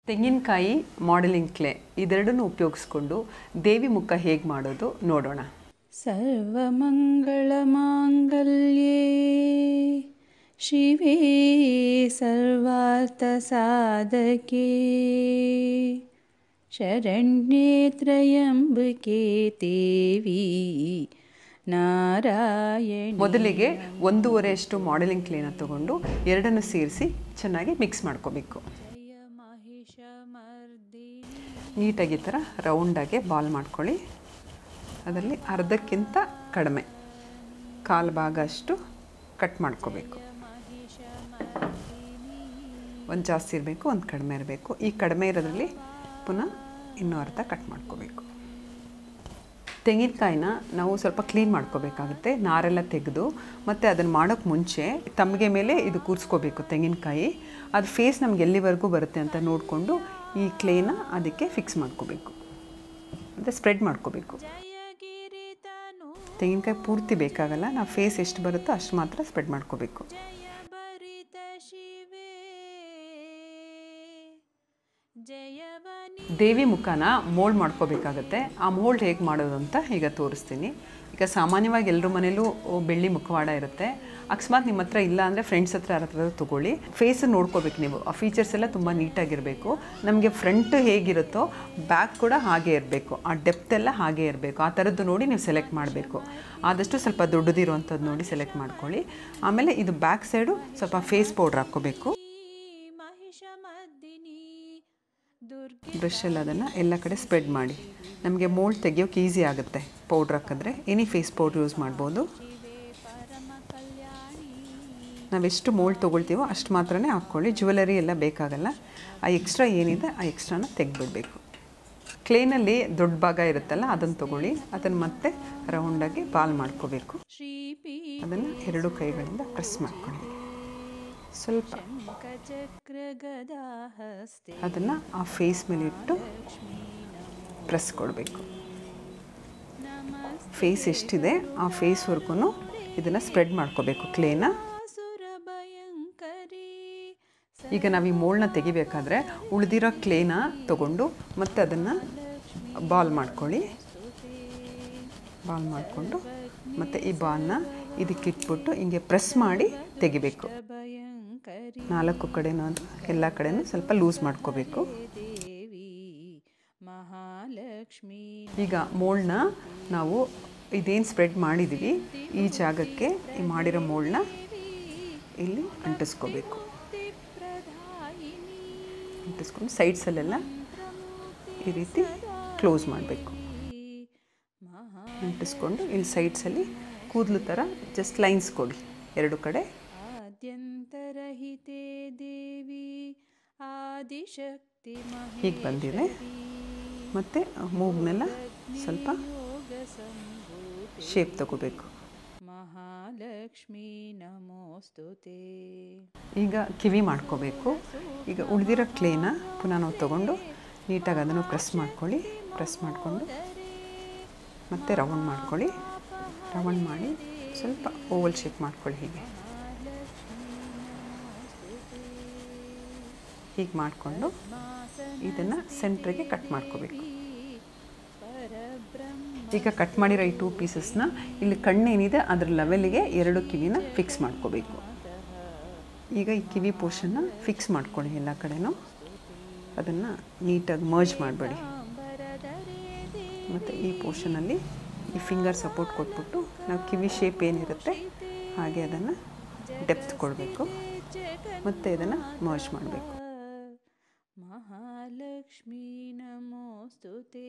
ತೆಂಗಿನಕಾಯಿ modelling clay ಇದೆರಡನ್ನು ಉಪಯೋಗಿಸ್ಕೊಂಡು ದೇವಿ ಮುಖ ಹೇಗೆ ಮಾಡೋದು ನೋಡೋಣ सर्वमङ्गलमाङ्गल्ये शिवे सर्वार्थसाधके शरण्ये त्र्यम्बके देवी नारायणी ಮೊದಲಿಗೆ ಒಂದೂವರೆಯಷ್ಟು ಮಾಡೆಲಿಂಗ್ ಕ್ಲೇನ ತಗೊಂಡು ಎರಡನ್ನು ಸೇರಿಸಿ ಚೆನ್ನಾಗಿ ಮಿಕ್ಸ್ ಮಾಡ್ಕೋಬೇಕು ಜಯ ಮಹಿಷಮರ್ದಿನಿ ನೀಟಾಗಿ ಈ ಥರ ರೌಂಡಾಗಿ ಬಾಲ್ ಮಾಡ್ಕೊಳ್ಳಿ ಅದರಲ್ಲಿ ಅರ್ಧಕ್ಕಿಂತ ಕಡಿಮೆ ಕಾಲು ಭಾಗ ಅಷ್ಟು ಕಟ್ ಮಾಡ್ಕೋಬೇಕು ಒಂದು ಜಾಸ್ತಿ ಇರಬೇಕು ಒಂದು ಕಡಿಮೆ ಇರಬೇಕು ಈ ಕಡಿಮೆ ಇರೋದ್ರಲ್ಲಿ ಪುನಃ ಇನ್ನೂ ಅರ್ಧ ಕಟ್ ಮಾಡ್ಕೋಬೇಕು ತೆಂಗಿನಕಾಯಿನ ನಾವು ಸ್ವಲ್ಪ ಕ್ಲೀನ್ ಮಾಡ್ಕೋಬೇಕಾಗುತ್ತೆ ನಾರೆಲ್ಲ ತೆಗೆದು ಮತ್ತು ಅದನ್ನು ಮಾಡೋಕ್ಕೆ ಮುಂಚೆ ತಮಗೆ ಮೇಲೆ ಇದು ಕೂರಿಸ್ಕೋಬೇಕು ತೆಂಗಿನಕಾಯಿ ಅದು ಫೇಸ್ ನಮ್ಗೆ ಎಲ್ಲಿವರೆಗೂ ಬರುತ್ತೆ ಅಂತ ನೋಡಿಕೊಂಡು ಈ ಕ್ಲೇನ ಅದಕ್ಕೆ ಫಿಕ್ಸ್ ಮಾಡ್ಕೋಬೇಕು ಮತ್ತು ಸ್ಪ್ರೆಡ್ ಮಾಡ್ಕೋಬೇಕು ಜಯಗಿರಿತನು ತೆಂಗಿನಕಾಯಿ ಪೂರ್ತಿ ಬೇಕಾಗಲ್ಲ ನಾವು ಫೇಸ್ ಎಷ್ಟು ಬರುತ್ತೋ ಅಷ್ಟು ಮಾತ್ರ ಸ್ಪ್ರೆಡ್ ಮಾಡ್ಕೋಬೇಕು ಜಯ ಭರಿತ ಶಿವೆ ಜಯವನಿ ದೇವಿ ಮುಖನ ಮೋಲ್ಡ್ ಮಾಡ್ಕೋಬೇಕಾಗತ್ತೆ ಆ ಮೋಲ್ಡ್ ಹೇಗೆ ಮಾಡೋದು ಅಂತ ಈಗ ತೋರಿಸ್ತೀನಿ ಈಗ ಸಾಮಾನ್ಯವಾಗಿ ಎಲ್ಲರ ಮನೇಲೂ ಓ, ಬೆಳ್ಳಿ ಮುಖವಾಡ ಇರುತ್ತೆ ಅಕಸ್ಮಾತ್ ನಿಮ್ಮ ಹತ್ರ ಇಲ್ಲ ಅಂದರೆ ಫ್ರೆಂಡ್ಸ್ ಹತ್ರ ಯಾರ ಹತ್ರ ತೊಗೊಳ್ಳಿ ಫೇಸ್ ನೋಡ್ಕೋಬೇಕು ನೀವು ಆ ಫೀಚರ್ಸ್ ಎಲ್ಲ ತುಂಬ ನೀಟಾಗಿರಬೇಕು ನಮಗೆ ಫ್ರಂಟ್ ಹೇಗಿರುತ್ತೋ ಬ್ಯಾಕ್ ಕೂಡ ಹಾಗೆ ಇರಬೇಕು ಆ ಡೆಪ್ತ್ ಎಲ್ಲ ಹಾಗೆ ಇರಬೇಕು ಆ ಥರದ್ದು ನೋಡಿ ನೀವು ಸೆಲೆಕ್ಟ್ ಮಾಡಬೇಕು ಆದಷ್ಟು ಸ್ವಲ್ಪ ದೊಡ್ಡದಿರುವಂಥದ್ದು ನೋಡಿ ಸೆಲೆಕ್ಟ್ ಮಾಡ್ಕೊಳ್ಳಿ ಆಮೇಲೆ ಇದು ಬ್ಯಾಕ್ ಸೈಡು ಸ್ವಲ್ಪ ಫೇಸ್ ಪೌಡ್ರ್ ಹಾಕ್ಕೋಬೇಕು ಮಹಿಷಮರ್ದಿನಿ ದುರ್ಗೆ ಬ್ರಷಲ್ಲಿ ಅದನ್ನು ಎಲ್ಲ ಕಡೆ ಸ್ಪ್ರೆಡ್ ಮಾಡಿ ನಮಗೆ ಮೋಲ್ಡ್ ತೆಗಿಯೋಕೆ ಈಸಿ ಆಗುತ್ತೆ ಪೌಡ್ರ್ ಹಾಕಿದ್ರೆ ಎನಿ ಫೇಸ್ ಪೌಡ್ರ್ ಯೂಸ್ ಮಾಡ್ಬೋದು ಶಿವೆ ಪರಮ ಕಲ್ಯಾಣಿ ನಾವೆಷ್ಟು ಮೋಲ್ಡ್ ತೊಗೊಳ್ತೀವೋ ಅಷ್ಟು ಮಾತ್ರನೇ ಹಾಕ್ಕೊಳ್ಳಿ ಜ್ಯುವೆಲರಿ ಎಲ್ಲ ಬೇಕಾಗಲ್ಲ ಆ ಎಕ್ಸ್ಟ್ರಾ ಏನಿದೆ ಆ ಎಕ್ಸ್ಟ್ರಾನ ತೆಗೆದ್ಬಿಡ್ಬೇಕು ಕ್ಲೇನಲ್ಲಿ ದೊಡ್ಡ ಭಾಗ ಇರುತ್ತಲ್ಲ ಅದನ್ನು ತೊಗೊಳ್ಳಿ ಅದನ್ನು ಮತ್ತೆ ರೌಂಡಾಗಿ ಬಾಲ್ ಮಾಡ್ಕೋಬೇಕು ಶ್ರೀಪಿ ಅದನ್ನು ಎರಡು ಕೈಗಳಿಂದ ಪ್ರೆಸ್ ಮಾಡ್ಕೊಳ್ಳಿ ಸ್ವಲ್ಪ ಚಕ್ರ ಗದಾ ಹಸ್ತೆ ಅದನ್ನು ಆ ಫೇಸ್ ಮೇಲೆ ಇಟ್ಟು ಪ್ರೆಸ್ ಕೊಡಬೇಕು ನಮಸ್ತೆ ಫೇಸ್ ಎಷ್ಟಿದೆ ಆ ಫೇಸ್ವರೆಗೂ ಇದನ್ನು ಸ್ಪ್ರೆಡ್ ಮಾಡ್ಕೋಬೇಕು ಕ್ಲೇನ ಸುರ ಭಯಂಕರಿ ಈಗ ನಾವು ಈ ಮೋಲ್ಡ್ನ ತೆಗಿಬೇಕಾದ್ರೆ ಉಳಿದಿರೋ ಕ್ಲೇನ ತಗೊಂಡು ಮತ್ತೆ ಅದನ್ನು ಬಾಲ್ ಮಾಡ್ಕೊಳ್ಳಿ ಬಾಲ್ ಮಾಡಿಕೊಂಡು ಮತ್ತು ಈ ಬಾಲ್ನ ಇದಕ್ಕೆ ಇಟ್ಬಿಟ್ಟು ಹಿಂಗೆ ಪ್ರೆಸ್ ಮಾಡಿ ತೆಗಿಬೇಕು ಭಯಂಕರಿ ನಾಲ್ಕು ಕಡೆನೂ ಅದು ಎಲ್ಲ ಕಡೆನೂ ಸ್ವಲ್ಪ ಲೂಸ್ ಮಾಡ್ಕೋಬೇಕು ದೇವಿ ಮಹಾಲಕ್ಷ್ಮೀ ಈಗ ಮೋಲ್ಡ್ನ ನಾವು ಇದೇನು ಸ್ಪ್ರೆಡ್ ಮಾಡಿದ್ದೀವಿ ಈ ಜಾಗಕ್ಕೆ ಈ ಮಾಡಿರೋ ಮೋಲ್ಡ್ನ ಇಲ್ಲಿ ಅಂಟಿಸ್ಕೋಬೇಕು ಪ್ರದಾಯಿನಿ ಅಂಟಿಸ್ಕೊಂಡು ಸೈಡ್ಸಲ್ಲೆಲ್ಲ ಈ ರೀತಿ ಕ್ಲೋಸ್ ಮಾಡಬೇಕು ಮಹಾ ಅಂಟಿಸ್ಕೊಂಡು ಇಲ್ಲಿ ಸೈಡ್ಸಲ್ಲಿ ಕೂದಲು ಥರ ಜಸ್ಟ್ ಲೈನ್ಸ್ ಕೊಡಿ ಎರಡು ಕಡೆ ಆದ್ಯಂತರಹಿತೆ ದೇವಿ ಆದಿಶಕ್ತಿ ಹೀಗೆ ಬಂದಿದೆ ಮತ್ತು ಮೂಗ್ನೆಲ್ಲ ಸ್ವಲ್ಪ ಮಹೋಗ ಸಂಭೂತೆ ಶೇಪ್ ತಗೋಬೇಕು ಮಹಾಲಕ್ಷ್ಮೀ ನಮೋಸ್ತುತೆ ಈಗ ಕಿವಿ ಮಾಡ್ಕೋಬೇಕು ಈಗ ಉಳಿದಿರೋ ಕ್ಲೇನ ಪುನಃ ನಾವು ತೊಗೊಂಡು ನೀಟಾಗಿ ಅದನ್ನು ಪ್ರೆಸ್ ಮಾಡ್ಕೊಳ್ಳಿ ಪ್ರೆಸ್ ಮಾಡಿಕೊಂಡು ಮತ್ತೆ ರೌಂಡ್ ಮಾಡ್ಕೊಳ್ಳಿ ರೌಂಡ್ ಮಾಡಿ ಸ್ವಲ್ಪ ಓವಲ್ ಶೇಪ್ ಮಾಡ್ಕೊಳ್ಳಿ ಹೀಗೆ ಹೀಗೆ ಮಾಡಿಕೊಂಡು ಇದನ್ನು ಸೆಂಟ್ರಿಗೆ ಕಟ್ ಮಾಡ್ಕೋಬೇಕು ಈಗ ಕಟ್ ಮಾಡಿರೋ ಈ ಟೂ ಪೀಸಸ್ನ ಇಲ್ಲಿ ಕಣ್ಣೇನಿದೆ ಅದ್ರ ಲೆವೆಲ್ಗೆ ಎರಡು ಕಿವಿನ ಫಿಕ್ಸ್ ಮಾಡ್ಕೋಬೇಕು ಈಗ ಈ ಕಿವಿ ಪೋರ್ಷನ್ನ ಫಿಕ್ಸ್ ಮಾಡ್ಕೊಳ್ಳಿ ಎಲ್ಲ ಕಡೆನೂ ಅದನ್ನು ನೀಟಾಗಿ ಮರ್ಜ್ ಮಾಡಬೇಡಿ ಮತ್ತು ಈ ಪೋರ್ಷನಲ್ಲಿ ಈ ಫಿಂಗರ್ ಸಪೋರ್ಟ್ ಕೊಟ್ಬಿಟ್ಟು ನಾವು ಕಿವಿ ಶೇಪ್ ಏನಿರುತ್ತೆ ಹಾಗೆ ಅದನ್ನು ಡೆಪ್ತ್ ಕೊಡಬೇಕು ಮತ್ತು ಇದನ್ನು ಮರ್ಜ್ ಮಾಡಬೇಕು ಮಹಾಲಕ್ಷ್ಮೀ ನಮೋಸ್ತುತೆ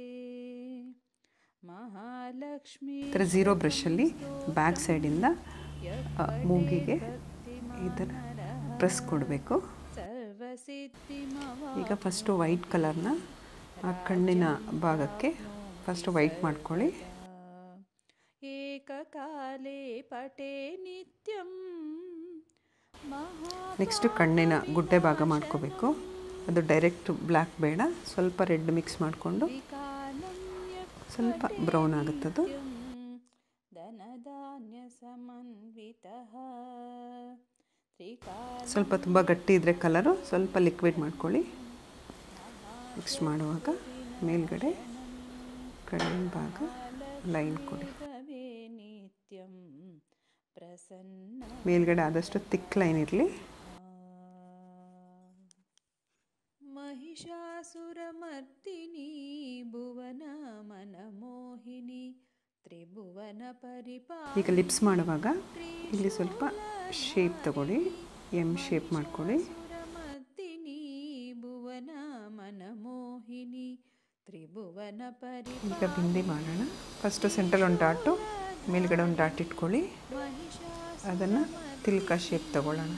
ಮಹಾಲಕ್ಷ್ಮೀ ಈ ಥರ ಝೀರೋ ಬ್ರಷಲ್ಲಿ ಬ್ಯಾಕ್ ಸೈಡಿಂದ ಆ, ಮೂಗಿಗೆ ಈ ಥರ ಪ್ರೆಸ್ ಕೊಡಬೇಕು ಸರ್ವಸಿದ್ಧಿ ಈಗ ಫಸ್ಟು ವೈಟ್ ಕಲರ್ನ ಆ ಕಣ್ಣಿನ ಭಾಗಕ್ಕೆ ಫಸ್ಟು ವೈಟ್ ಮಾಡ್ಕೊಳ್ಳಿ ಏಕಕಾಲೇ ಪಟೇ ನಿತ್ಯಂ ಮಹಾ ನೆಕ್ಸ್ಟ್ ಕಣ್ಣಿನ ಗುಡ್ಡೆ ಭಾಗ ಮಾಡ್ಕೋಬೇಕು ಅದು ಡೈರೆಕ್ಟ್ ಬ್ಲ್ಯಾಕ್ ಬೇಡ ಸ್ವಲ್ಪ ರೆಡ್ ಮಿಕ್ಸ್ ಮಾಡಿಕೊಂಡು ಸ್ವಲ್ಪ ಬ್ರೌನ್ ಆಗುತ್ತದು ಧನಧಾನ್ಯ ಸಮನ್ವಿತಃ ತ್ರಿಕಾಲ ಸ್ವಲ್ಪ ತುಂಬ ಗಟ್ಟಿ ಇದ್ದರೆ ಕಲರು ಸ್ವಲ್ಪ ಲಿಕ್ವಿಡ್ ಮಾಡ್ಕೊಳ್ಳಿ ಮಿಕ್ಸ್ ಮಾಡುವಾಗ ಮೇಲ್ಗಡೆ ಕಡಿಮೆ ಭಾಗ ಲೈನ್ ಕೊಡಿ ತವೇ ನಿತ್ಯಂ ಪ್ರಸನ್ನ ಮೇಲ್ಗಡೆ ಆದಷ್ಟು ತಿಕ್ ಲೈನ್ ಇರಲಿ महिषासुरमर्दिनी भुवन मनमोहिनी ತ್ರಿಭುವನ ಪರಿಪಾ ಈಗ ಲಿಪ್ಸ್ ಮಾಡುವಾಗ ಇಲ್ಲಿ ಸ್ವಲ್ಪ ಶೇಪ್ ತಗೊಳ್ಳಿ ಎಮ್ ಶೇಪ್ ಮಾಡ್ಕೊಳ್ಳಿ ಸುರಮರ್ದಿನಿ ಭುವನ ಮನಮೋಹಿನಿ ತ್ರಿಭುವನ ಪರಿ ಈಗ ಬಿಂದಿ ಮಾಡೋಣ ಫಸ್ಟು ಸೆಂಟ್ರಲ್ ಒಂದು ಡಾಟು ಮೇಲ್ಗಡೆ ಒಂದು ಡಾಟ್ ಇಟ್ಕೊಳ್ಳಿ ಅದನ್ನು ತಿಲ್ಕ ಶೇಪ್ ತಗೊಳ್ಳೋಣ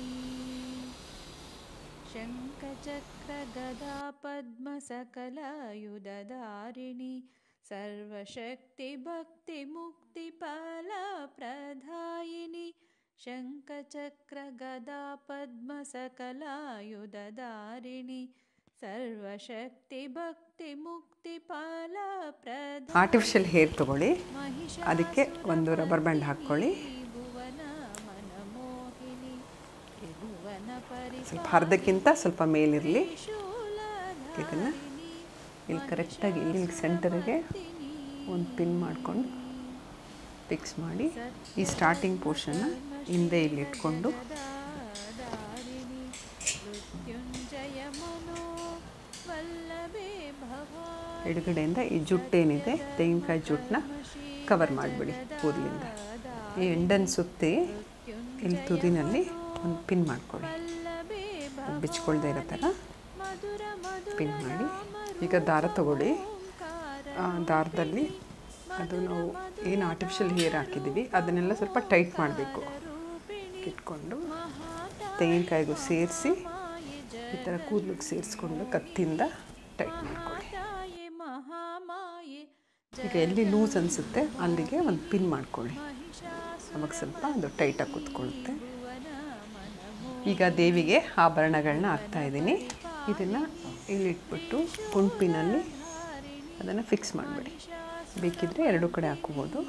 ಶಂಖಚಕ್ರ ಗದಾ ಪದ್ಮ ಸಕಲಾಯುಧಾರಿಣಿ ಸರ್ವಶಕ್ತಿ ಭಕ್ತಿ ಮುಕ್ತಿ ಫಲ ಪ್ರದಾಯಿನಿ ಶಂಖಚಕ್ರ ಗದಾ ಪದ್ಮ ಸಕಲಾಯುಧಾರಿಣಿ ಸರ್ವಶಕ್ತಿ ಭಕ್ತಿ ಮುಕ್ತಿ ಫಲ ಪ್ರದ ಆರ್ಟಿಫಿಷಿಯಲ್ ಹೇರ್ ತಗೊಳ್ಳಿ ಅದಕ್ಕೆ ಒಂದು ರಬ್ಬರ್ ಬ್ಯಾಂಡ್ ಹಾಕ್ಕೊಳ್ಳಿ ಭುವನ ಮನಮೋಹಿನಿ ತ್ರಿಭುವನ ಪರಿ ಸ್ವಲ್ಪ ಅರ್ಧಕ್ಕಿಂತ ಸ್ವಲ್ಪ ಮೇಲಿರಲಿ ಇದನ್ನು ಇಲ್ಲಿ ಕರೆಕ್ಟಾಗಿ ಇಲ್ಲಿ ಸೆಂಟರಿಗೆ ಒಂದು ಪಿನ್ ಮಾಡಿಕೊಂಡು ಫಿಕ್ಸ್ ಮಾಡಿ ಈ ಸ್ಟಾರ್ಟಿಂಗ್ ಪೋರ್ಷನ್ನ ಹಿಂದೆ ಇಲ್ಲಿ ಇಟ್ಕೊಂಡು ದಾರಿಣಿ ಮೃತ್ಯುಂಜಯ ಮನೋ ವಲ್ಲಭೆ ಭವ ಎಡಗಡೆಯಿಂದ ಈ ಜುಟ್ಟೇನಿದೆ ತೆಂಗಿನಕಾಯಿ ಜುಟ್ಟನ್ನ ಕವರ್ ಮಾಡಿಬಿಡಿ ಕೂದಲಿಂದ ಈ ಎಂಡನ್ನು ಸುತ್ತಿ ಇಲ್ಲಿ ತುದಿನಲ್ಲಿ ಒಂದು ಪಿನ್ ಮಾಡ್ಕೊಳ್ಳಿ ವಲ್ಲಭೆ ಭವ ಬಿಚ್ಕೊಳ್ದೇ ಇರೋ ಥರ ಮಧುರ ಮಧುರ ಪಿನ್ ಮಾಡಿ ಈಗ ದಾರ ತಗೊಳ್ಳಿ ಆ ದಾರದಲ್ಲಿ ಅದು ನಾವು ಏನು ಆರ್ಟಿಫಿಷಿಯಲ್ ಹೇರ್ ಹಾಕಿದ್ದೀವಿ ಅದನ್ನೆಲ್ಲ ಸ್ವಲ್ಪ ಟೈಟ್ ಮಾಡಬೇಕು ಇಟ್ಕೊಂಡು ತೆಂಗಿನಕಾಯಿಗೂ ಸೇರಿಸಿ ಈ ಥರ ಕೂದಲಿಗೆ ಸೇರಿಸ್ಕೊಂಡು ಕತ್ತಿಂದ ಟೈಟ್ ಮಾಡ್ಕೊಳ್ಳಿ ಮಾಯೆ ಮಹಾಮಾಯೆ ಈಗ ಎಲ್ಲಿ ಲೂಸ್ ಅನಿಸುತ್ತೆ ಅಲ್ಲಿಗೆ ಒಂದು ಪಿನ್ ಮಾಡ್ಕೊಳ್ಳಿ ಅವಾಗ ಸ್ವಲ್ಪ ಅದು ಟೈಟಾಗಿ ಕೂತ್ಕೊಳ್ಳುತ್ತೆ ಈಗ ದೇವಿಗೆ ಆಭರಣಗಳನ್ನ ಹಾಕ್ತಾ ಇದ್ದೀನಿ ಇದನ್ನು ಇಲ್ಲಿ ಇಟ್ಬಿಟ್ಟು ಗುಂಪಿನಲ್ಲಿ ಅದನ್ನು ಫಿಕ್ಸ್ ಮಾಡಿಬಿಡಿ ಬೇಕಿದ್ರೆ ಎರಡು ಕಡೆ ಹಾಕೋಬೋದು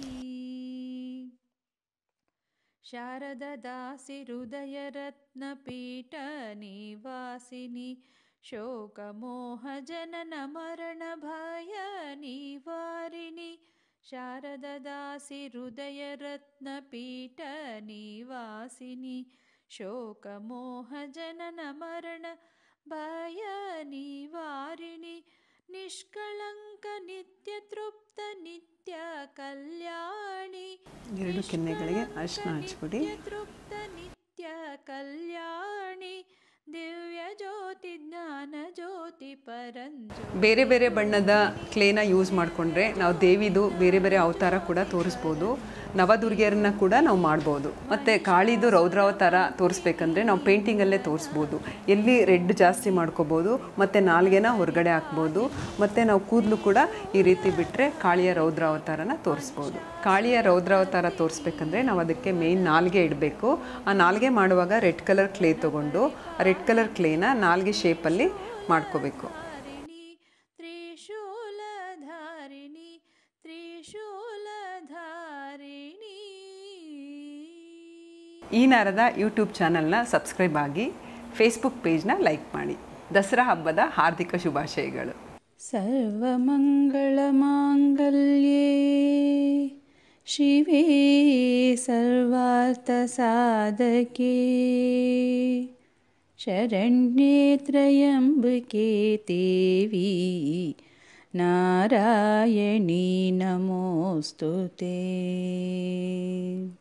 ಶಾರದ ದಾಸಿ ಹೃದಯ ರತ್ನ ಪೀಠ ನಿವಾಸಿನಿ ಶೋಕ ಮೋಹ ಜನನ ಮರಣ ಭಯ ನಿವಾರಿಣಿ ಶಾರದ ದಾಸಿ ಹೃದಯ ರತ್ನ ಪೀಠ ನಿವಾಸಿನಿ ಶೋಕ ಮೋಹ ಜನನ ಮರಣ ಭಯ ನಿವಾರಿಣಿ ನಿಷ್ಕಳಂಕ ನಿತ್ಯ ತೃಪ್ತ ನಿತ್ಯ ಕಲ್ಯಾಣಿ ಎರಡು ಕೆನ್ನೆಗಳಿಗೆ ಅರಿಶಿನ ಹಚ್ಬಿಡಿ ನಿತ್ಯ ತೃಪ್ತ ನಿತ್ಯ ಕಲ್ಯಾಣಿ ದಿವ್ಯ ಜ್ಯೋತಿ ಜ್ಞಾನ ಜ್ಯೋತಿ ಪರಂಜೋ ಬೇರೆ ಬೇರೆ ಬಣ್ಣದ ಕ್ಲೇನ ಯೂಸ್ ಮಾಡಿಕೊಂಡ್ರೆ ನಾವು ದೇವಿದು ಬೇರೆ ಬೇರೆ ಅವತಾರ ಕೂಡ ತೋರಿಸ್ಬೋದು ನವದುರ್ಗಿಯರನ್ನ ಕೂಡ ನಾವು ಮಾಡ್ಬೋದು ಮತ್ತು ಕಾಳಿದು ರೌದ್ರಾವತಾರ ತೋರಿಸ್ಬೇಕಂದ್ರೆ ನಾವು ಪೇಂಟಿಂಗಲ್ಲೇ ತೋರಿಸ್ಬೋದು ಎಲ್ಲಿ ರೆಡ್ ಜಾಸ್ತಿ ಮಾಡ್ಕೋಬೋದು ಮತ್ತು ನಾಲ್ಗೆನ ಹೊರಗಡೆ ಹಾಕ್ಬೋದು ಮತ್ತು ನಾವು ಕೂದಲು ಕೂಡ ಈ ರೀತಿ ಬಿಟ್ಟರೆ ಕಾಳಿಯ ರೌದ್ರಾವತಾರನ ತೋರಿಸ್ಬೋದು ಕಾಳಿಯ ರೌದ್ರಾವತಾರ ತೋರಿಸ್ಬೇಕಂದ್ರೆ ನಾವು ಅದಕ್ಕೆ ಮೇಯ್ನ್ ನಾಲ್ಗೆ ಇಡಬೇಕು ಆ ನಾಲ್ಗೆ ಮಾಡುವಾಗ ರೆಡ್ ಕಲರ್ ಕ್ಲೇ ತೊಗೊಂಡು ಆ ರೆಡ್ ಕಲರ್ ಕ್ಲೇನ ನಾಲ್ಗೆ ಶೇಪಲ್ಲಿ ಮಾಡ್ಕೋಬೇಕು ಧಾರಿಣಿ ತ್ರಿಶೂಲಧಾರಿಣಿ ತ್ರಿಶೂಲಧಾರಿಣಿ ಈ ನಾರದ ಯೂಟ್ಯೂಬ್ ಚಾನಲ್ನ ಸಬ್ಸ್ಕ್ರೈಬ್ ಆಗಿ ಫೇಸ್ಬುಕ್ ಪೇಜ್ನ ಲೈಕ್ ಮಾಡಿ ದಸರಾ ಹಬ್ಬದ ಹಾರ್ದಿಕ ಶುಭಾಶಯಗಳು सर्वमङ्गलमाङ्गल्ये शिवे सर्वार्थसाधके शरण्ये त्र्यम्बके देवी नारायणी नमोऽस्तु ते